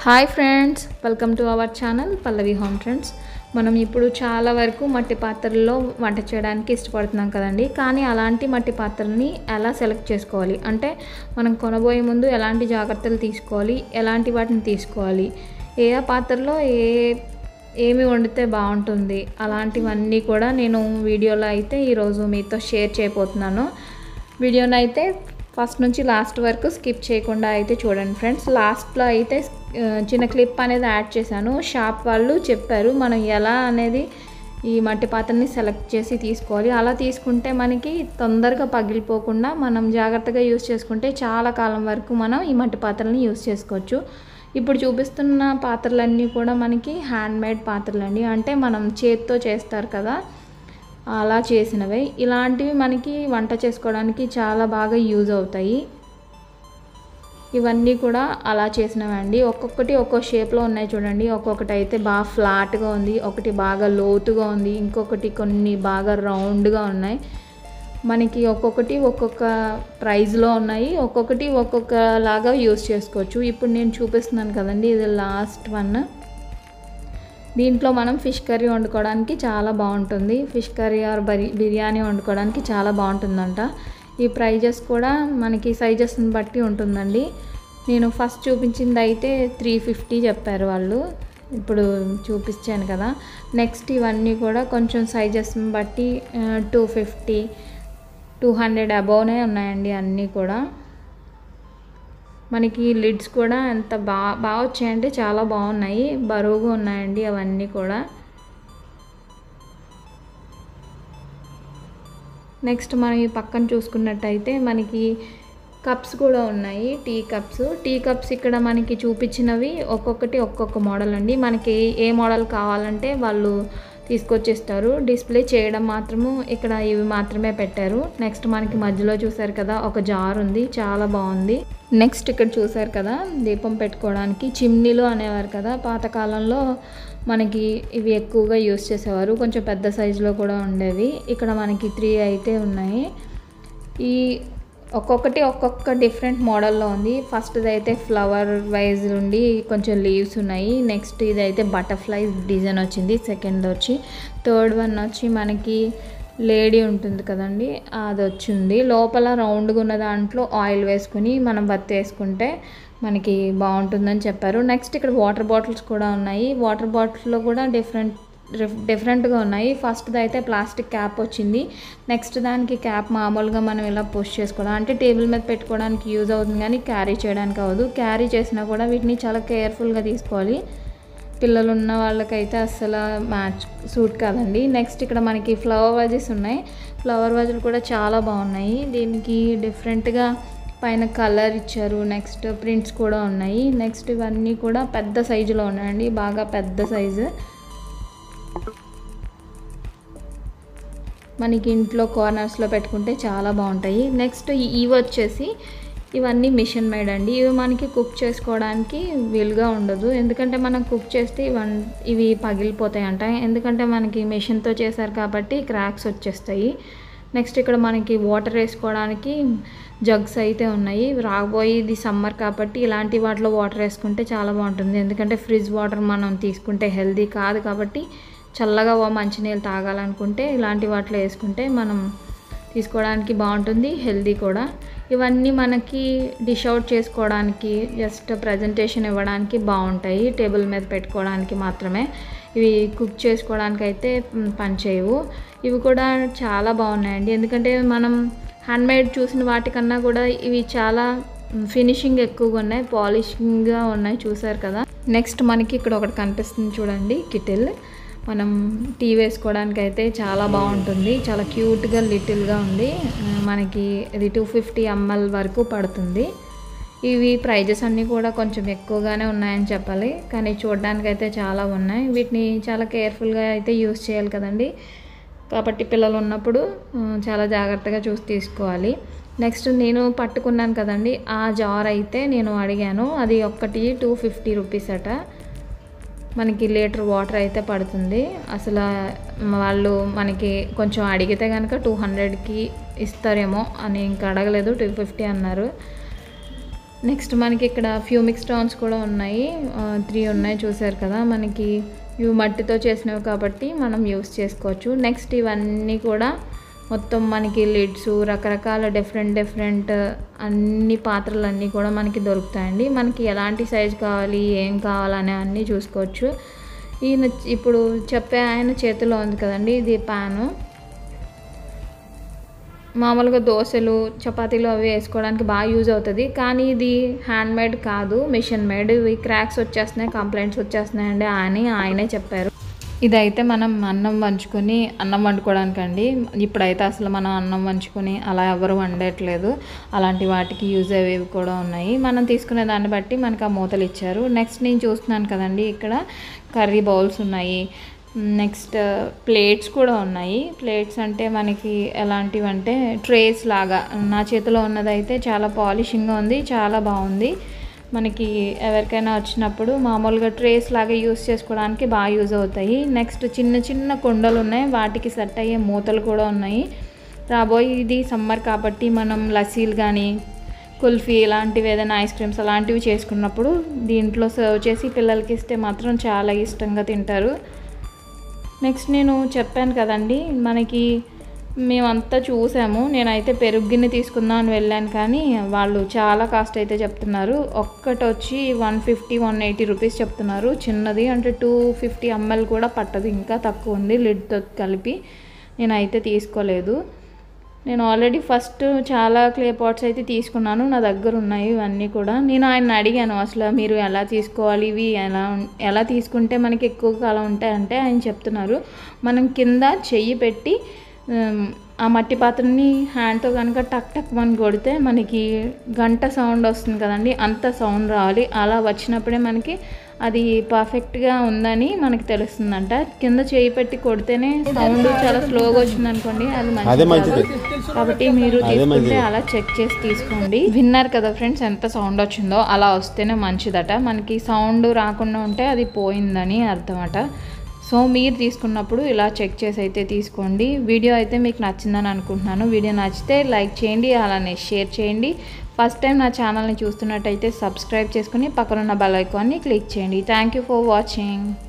Hi friends welcome to our channel Pallavi home trends మనం ఇప్పుడు చాలా వరకు మట్టి పాత్రల్లో వంట చేయడానికి ఇష్టపడుతున్నాం కదండి కానీ అలాంటి మట్టి పాత్రల్ని ఎలా సెలెక్ట్ చేసుకోవాలి అంటే మనం కొనబోయే ముందు ఎలాంటి జాగ్రత్తలు తీసుకోవాలి ఎలాంటి వాటిని తీసుకోవాలి ఏ ఏ పాత్రలో ఏ ఏమి వండితే బాగుంటుంది అలాంటివన్నీ కూడా నేను వీడియోలో అయితే ఈరోజు మీతో షేర్ చేయబోతున్నాను వీడియోని అయితే ఫస్ట్ నుంచి లాస్ట్ వరకు స్కిప్ చేయకుండా అయితే చూడండి ఫ్రెండ్స్ లాస్ట్లో అయితే ఆ, చిన్న క్లిప్ అనేది యాడ్ చేశాను షాప్ వాళ్ళు చెప్పారు మనం ఎలా అనేది ఈ మట్టి పాత్రని సెలెక్ట్ చేసి తీసుకోవాలి అలా తీసుకుంటే మనకి తొందరగా పగిలిపోకుండా మనం జాగ్రత్తగా యూస్ చేసుకుంటే చాలా కాలం వరకు మనం ఈ మట్టి పాత్రలని యూస్ చేసుకోవచ్చు ఇప్పుడు చూపిస్తున్న పాత్రలన్నీ కూడా మనకి హ్యాండ్ మేడ్ పాత్రలండి అంటే మనం చేత్తో చేస్తారు కదా అలా చేసినవే ఇలాంటివి మనకి వంట చేసుకోవడానికి చాలా బాగా యూజ్ అవుతాయి ఇవన్నీ కూడా అలా చేసినవే అండి ఒక్కొక్కటి ఒక్కో షేప్లో ఉన్నాయి చూడండి ఒక్కొక్కటి అయితే బాగా ఫ్లాట్గా ఉంది ఒకటి బాగా లోతుగా ఉంది ఇంకొకటి కొన్ని బాగా రౌండ్గా ఉన్నాయి మనకి ఒక్కొక్కటి ఒక్కొక్క ప్రైజ్లో ఉన్నాయి ఒక్కొక్కటి ఒక్కొక్క లాగా యూస్ చేసుకోవచ్చు ఇప్పుడు నేను చూపిస్తున్నాను కదండి ఇది లాస్ట్ వన్ దీంట్లో మనం ఫిష్ కర్రీ వండుకోవడానికి చాలా బాగుంటుంది ఫిష్ కర్రీ ఆర్ బరి బిర్యానీ వండుకోవడానికి చాలా బాగుంటుందంట ఈ ప్రైజెస్ కూడా మనకి సైజెస్ని బట్టి ఉంటుందండి నేను ఫస్ట్ చూపించింది అయితే త్రీ ఫిఫ్టీ చెప్పారు వాళ్ళు ఇప్పుడు చూపించాను కదా నెక్స్ట్ ఇవన్నీ కూడా కొంచెం సైజెస్ని బట్టి టూ ఫిఫ్టీ టూ హండ్రెడ్ అబోవ్నే ఉన్నాయండి అన్నీ కూడా మనకి లిడ్స్ కూడా ఎంత బాగా బాగా వచ్చాయంటే చాలా బాగున్నాయి బరువుగా ఉన్నాయండి అవన్నీ కూడా నెక్స్ట్ మనం ఈ పక్కన చూసుకున్నట్టయితే మనకి కప్స్ కూడా ఉన్నాయి టీ కప్స్ టీ కప్స్ ఇక్కడ మనకి చూపించినవి ఒక్కొక్కటి ఒక్కొక్క మోడల్ అండి మనకి ఏ మోడల్ కావాలంటే వాళ్ళు తీసుకొచ్చేస్తారు డిస్ప్లే చేయడం మాత్రము ఇక్కడ ఇవి మాత్రమే పెట్టారు నెక్స్ట్ మనకి మధ్యలో చూసారు కదా ఒక జార్ ఉంది చాలా బాగుంది నెక్స్ట్ ఇక్కడ చూసారు కదా దీపం పెట్టుకోవడానికి చిమ్నీలు అనేవారు కదా పాతకాలంలో మనకి ఇవి ఎక్కువగా యూస్ చేసేవారు కొంచెం పెద్ద సైజులో కూడా ఉండేవి ఇక్కడ మనకి త్రీ అయితే ఉన్నాయి ఈ ఒక్కొక్కటి ఒక్కొక్క డిఫరెంట్ మోడల్లో ఉంది ఫస్ట్ అయితే ఫ్లవర్ వైజ్ ఉండి కొంచెం లీవ్స్ ఉన్నాయి నెక్స్ట్ ఇదైతే బటర్ఫ్లై డిజైన్ వచ్చింది సెకండ్ వచ్చి థర్డ్ వన్ వచ్చి మనకి లేడీ ఉంటుంది కదండి అది వచ్చింది లోపల రౌండ్గా ఉన్న దాంట్లో ఆయిల్ వేసుకుని మనం బత్తి వేసుకుంటే మనకి బాగుంటుందని చెప్పారు నెక్స్ట్ ఇక్కడ వాటర్ బాటిల్స్ కూడా ఉన్నాయి వాటర్ బాటిల్లో కూడా డిఫరెంట్ డిఫరెంట్గా ఉన్నాయి ఫస్ట్ది అయితే ప్లాస్టిక్ క్యాప్ వచ్చింది నెక్స్ట్ దానికి క్యాప్ మామూలుగా మనం ఇలా పుష్ చేసుకోవడం అంటే టేబుల్ మీద పెట్టుకోవడానికి యూజ్ అవుతుంది కానీ క్యారీ చేయడానికి అవ్వదు క్యారీ చేసినా కూడా వీటిని చాలా కేర్ఫుల్గా తీసుకోవాలి పిల్లలు ఉన్న వాళ్ళకైతే అస్సలు మ్యాచ్ సూట్ కాదండి నెక్స్ట్ ఇక్కడ మనకి ఫ్లవర్ వాజెస్ ఉన్నాయి ఫ్లవర్ వాజులు కూడా చాలా బాగున్నాయి దీనికి డిఫరెంట్గా పైన కలర్ ఇచ్చారు నెక్స్ట్ ప్రింట్స్ కూడా ఉన్నాయి నెక్స్ట్ ఇవన్నీ కూడా పెద్ద సైజులో ఉన్నాయండి బాగా పెద్ద సైజు మనకి ఇంట్లో కార్నర్స్లో పెట్టుకుంటే చాలా బాగుంటాయి నెక్స్ట్ ఇవి వచ్చేసి ఇవన్నీ మిషన్ మేడ్ అండి ఇవి మనకి కుక్ చేసుకోవడానికి వీలుగా ఉండదు ఎందుకంటే మనం కుక్ చేస్తే ఇవన్ ఇవి పగిలిపోతాయి అంట ఎందుకంటే మనకి మిషన్తో చేశారు కాబట్టి క్రాక్స్ వచ్చేస్తాయి నెక్స్ట్ ఇక్కడ మనకి వాటర్ వేసుకోవడానికి జగ్స్ అయితే ఉన్నాయి రాబోయే ఇది సమ్మర్ కాబట్టి ఇలాంటి వాటిలో వాటర్ వేసుకుంటే చాలా బాగుంటుంది ఎందుకంటే ఫ్రిడ్జ్ వాటర్ మనం తీసుకుంటే హెల్దీ కాదు కాబట్టి చల్లగా ఓ మంచినీళ్ళు తాగాలనుకుంటే ఇలాంటి వాటిలో వేసుకుంటే మనం తీసుకోవడానికి బాగుంటుంది హెల్దీ కూడా ఇవన్నీ మనకి డిష్ అవుట్ చేసుకోవడానికి జస్ట్ ప్రజెంటేషన్ ఇవ్వడానికి బాగుంటాయి టేబుల్ మీద పెట్టుకోవడానికి మాత్రమే ఇవి కుక్ చేసుకోవడానికి అయితే పనిచేయవు ఇవి కూడా చాలా బాగున్నాయండి ఎందుకంటే మనం హ్యాండ్మేడ్ చూసిన వాటికన్నా కూడా ఇవి చాలా ఫినిషింగ్ ఎక్కువగా ఉన్నాయి పాలిషింగ్గా ఉన్నాయి చూసారు కదా నెక్స్ట్ మనకి ఇక్కడ ఒకటి కనిపిస్తుంది చూడండి కిటిల్ మనం టీ వేసుకోవడానికి అయితే చాలా బాగుంటుంది చాలా క్యూట్గా లిటిల్గా ఉంది ఆ, మనకి ఇది టూ ఫిఫ్టీ ఎంఎల్ వరకు పడుతుంది ఇవి ప్రైజెస్ అన్నీ కూడా కొంచెం ఎక్కువగానే ఉన్నాయని చెప్పాలి కానీ చూడడానికి అయితే చాలా ఉన్నాయి వీటిని చాలా కేర్ఫుల్గా అయితే యూస్ చేయాలి కదండి కాబట్టి పిల్లలు ఉన్నప్పుడు ఆ, చాలా జాగ్రత్తగా చూసి తీసుకోవాలి నెక్స్ట్ నేను పట్టుకున్నాను కదండి ఆ జార్ అయితే నేను అడిగాను అది ఒక్కటి టూ ఫిఫ్టీ రూపీస్ అట మనకి లీటర్ వాటర్ అయితే పడుతుంది అసలు వాళ్ళు మనకి కొంచెం అడిగితే కనుక టూ హండ్రెడ్కి ఇస్తారేమో అని ఇంకా అడగలేదు టూ ఫిఫ్టీ అన్నారు నెక్స్ట్ మనకి ఇక్కడ ఫ్యూమిక్ స్టోన్స్ కూడా ఉన్నాయి త్రీ ఉన్నాయి చూసారు కదా మనకి ఇవి మట్టితో చేసినవి కాబట్టి మనం యూస్ చేసుకోవచ్చు నెక్స్ట్ ఇవన్నీ కూడా మొత్తం మనకి లిడ్స్ రకరకాల డిఫరెంట్ డిఫరెంట్ అన్ని పాత్రలు అన్నీ కూడా మనకి దొరుకుతాయండి మనకి ఎలాంటి సైజ్ కావాలి ఏం కావాలనే అన్నీ చూసుకోవచ్చు ఈయన ఇప్పుడు చెప్పే ఆయన చేతిలో ఉంది కదండి ఇది ప్యాను మామూలుగా దోశలు చపాతీలు అవి వేసుకోవడానికి బాగా యూజ్ అవుతుంది కానీ ఇది హ్యాండ్ మేడ్ కాదు మిషన్ మేడ్ ఇవి క్రాక్స్ వచ్చేస్తున్నాయి కంప్లైంట్స్ వచ్చేస్తున్నాయండి అని ఆయనే చెప్పారు ఇదైతే మనం అన్నం వంచుకొని అన్నం వండుకోవడానికి అండి ఇప్పుడైతే అసలు మనం అన్నం వంచుకొని అలా ఎవరు వండట్లేదు అలాంటి వాటికి యూజ్ అయ్యేవి కూడా ఉన్నాయి మనం తీసుకునే దాన్ని బట్టి మనకు ఆ మూతలు ఇచ్చారు నెక్స్ట్ నేను చూస్తున్నాను కదండి ఇక్కడ కర్రీ బౌల్స్ ఉన్నాయి నెక్స్ట్ ప్లేట్స్ కూడా ఉన్నాయి ప్లేట్స్ అంటే మనకి ఎలాంటివి అంటే ట్రేస్ లాగా నా చేతిలో ఉన్నదైతే చాలా పాలిషింగ్గా ఉంది చాలా బాగుంది మనకి ఎవరికైనా వచ్చినప్పుడు మామూలుగా ట్రేస్ లాగా యూస్ చేసుకోవడానికి బాగా యూజ్ అవుతాయి నెక్స్ట్ చిన్న చిన్న కుండలు ఉన్నాయి వాటికి సెట్ అయ్యే మూతలు కూడా ఉన్నాయి రాబోయే ఇది సమ్మర్ కాబట్టి మనం లస్సీలు కానీ కుల్ఫీ ఇలాంటివి ఏదైనా ఐస్ క్రీమ్స్ అలాంటివి చేసుకున్నప్పుడు దీంట్లో సర్వ్ చేసి పిల్లలకి ఇస్తే మాత్రం చాలా ఇష్టంగా తింటారు నెక్స్ట్ నేను చెప్పాను కదండి మనకి మేమంతా చూసాము నేనైతే పెరుగు గిన్నె తీసుకుందాం అని వెళ్ళాను కానీ వాళ్ళు చాలా కాస్ట్ అయితే చెప్తున్నారు ఒక్కటి వచ్చి one fifty one eighty rupees చెప్తున్నారు చిన్నది అంటే టూ ఫిఫ్టీ ఎంఎల్ కూడా పట్టదు ఇంకా తక్కువ ఉంది లిడ్తో కలిపి నేనైతే తీసుకోలేదు నేను ఆల్రెడీ ఫస్ట్ చాలా క్లే పాట్స్ అయితే తీసుకున్నాను నా దగ్గర ఉన్నాయి ఇవన్నీ కూడా నేను ఆయన అడిగాను అసలు మీరు ఎలా తీసుకోవాలి ఇవి ఎలా ఉం- ఎలా తీసుకుంటే మనకి ఎక్కువ కాలం ఉంటాయంటే ఆయన చెప్తున్నారు మనం కింద చెయ్యి పెట్టి ఉమ్, ఆ మట్టి పాత్రని హ్యాండ్తో కనుక టక్ టక్ అని కొడితే మనకి గంట సౌండ్ వస్తుంది కదండి అంత సౌండ్ రావాలి అలా వచ్చినప్పుడే మనకి అది పర్ఫెక్ట్గా ఉందని మనకి తెలుస్తుందంట కింద చేయి పెట్టి కొడితేనే సౌండ్ చాలా స్లోగా వచ్చింది అనుకోండి అది అదే మంచిది మంచిది. కాదు. కాబట్టి మీరు అదే తీసుకుంటే మంచిది. అలా చెక్ చేసి తీసుకోండి విన్నారు కదా ఫ్రెండ్స్ ఎంత సౌండ్ వచ్చిందో అలా వస్తేనే మంచిదట మనకి సౌండ్ రాకుండా ఉంటే అది పోయిందని అర్థమట సో మీరు తీసుకున్నప్పుడు ఇలా చెక్ చేసి అయితే తీసుకోండి వీడియో అయితే మీకు నచ్చిందని అనుకుంటున్నాను వీడియో నచ్చితే లైక్ చేయండి అలానే షేర్ చేయండి ఫస్ట్ టైం నా ఛానల్ని చూస్తున్నట్టయితే సబ్స్క్రైబ్ చేసుకుని పక్కనున్న బెల్ ఐకాన్ని క్లిక్ చేయండి థ్యాంక్ యూ ఫర్ వాచింగ్